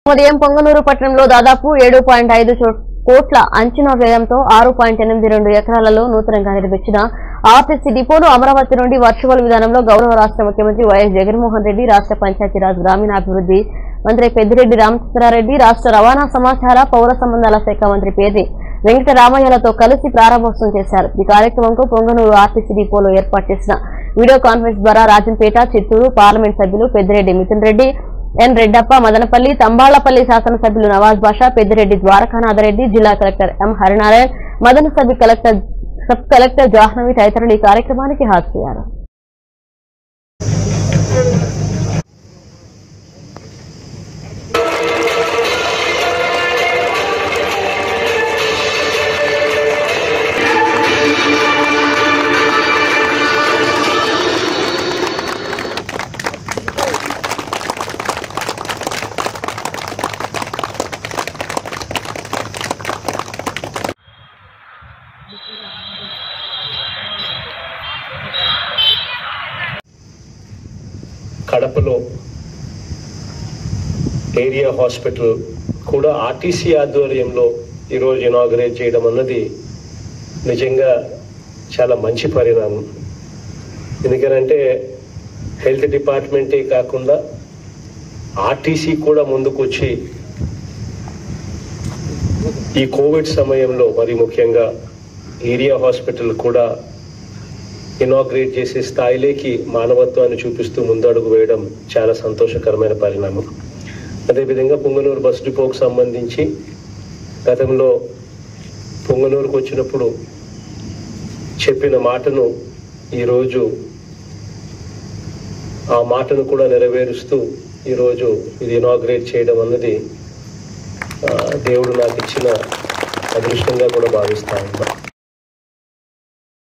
ఉదయం పొంగనూరు పట్టణంలో దాదాపు ఏడు పాయింట్ ఐదు చో- కోట్ల అంచనా వ్యయంతో ఆరు పాయింట్ ఎనిమిది రెండు ఎకరాలలో నూతనంగా నిర్మించిన ఆర్టీసీ డిపోను అమరావతి నుండి వర్చువల్ విధానంలో గౌరవ రాష్ట్ర ముఖ్యమంత్రి వైఎస్ జగన్మోహన్ రెడ్డి రాష్ట్ర పంచాయతీరాజ్ గ్రామీణాభివృద్ధి మంత్రి పెద్దిరెడ్డి రామచంద్రారెడ్డి రాష్ట్ర రవాణా సమాచార పౌర సంబంధాల శాఖ మంత్రి పేర్ని వెంకటరామయ్యలతో కలిసి ప్రారంభోత్సవం చేశారు ఈ కార్యక్రమంకు పొంగనూరు ఆర్టీసీ డిపోలో ఏర్పాటు చేసిన వీడియో కాన్ఫరెన్స్ ద్వారా రాజంపేట చిత్తూరు పార్లమెంట్ సభ్యులు పెద్దిరెడ్డి మిథున్ రెడ్డి ఎన్ రెడ్డప్ప మదనపల్లి తంబాళ్లపల్లి శాసనసభ్యులు నవాజ్ బాషా పెద్దిరెడ్డి ద్వారకానాథరెడ్డి జిల్లా కలెక్టర్ ఎం హరినారాయణ్ మదనసభ్య కలెక్టర్ సబ్ కలెక్టర్ జాహ్నవి తదితరులు ఈ కార్యక్రమానికి హాజరయ్యారు కడపలో ఏరియా హాస్పిటల్ కూడా ఆర్టీసీ ఆధ్వర్యంలో ఈరోజు ఇనాగరేట్ చేయడం అన్నది నిజంగా చాలా మంచి పరిణామం ఎందుకనంటే హెల్త్ డిపార్ట్మెంటే కాకుండా ఆర్టీసీ కూడా ముందుకు వచ్చి ఈ కోవిడ్ సమయంలో మరి ముఖ్యంగా ఏరియా హాస్పిటల్ కూడా ఇనాగ్రేట్ చేసే స్థాయిలోకి మానవత్వాన్ని చూపిస్తూ ముందడుగు వేయడం చాలా సంతోషకరమైన పరిణామం అదేవిధంగా పొంగనూరు బస్ డిపోకు సంబంధించి గతంలో పొంగనూరుకు వచ్చినప్పుడు చెప్పిన మాటను ఈరోజు ఆ మాటను కూడా నెరవేరుస్తూ ఈరోజు ఇది ఇనాగ్రేట్ చేయడం అన్నది ఆ, దేవుడు నాకు ఇచ్చిన అదృష్టంగా కూడా భావిస్తా ఉన్నా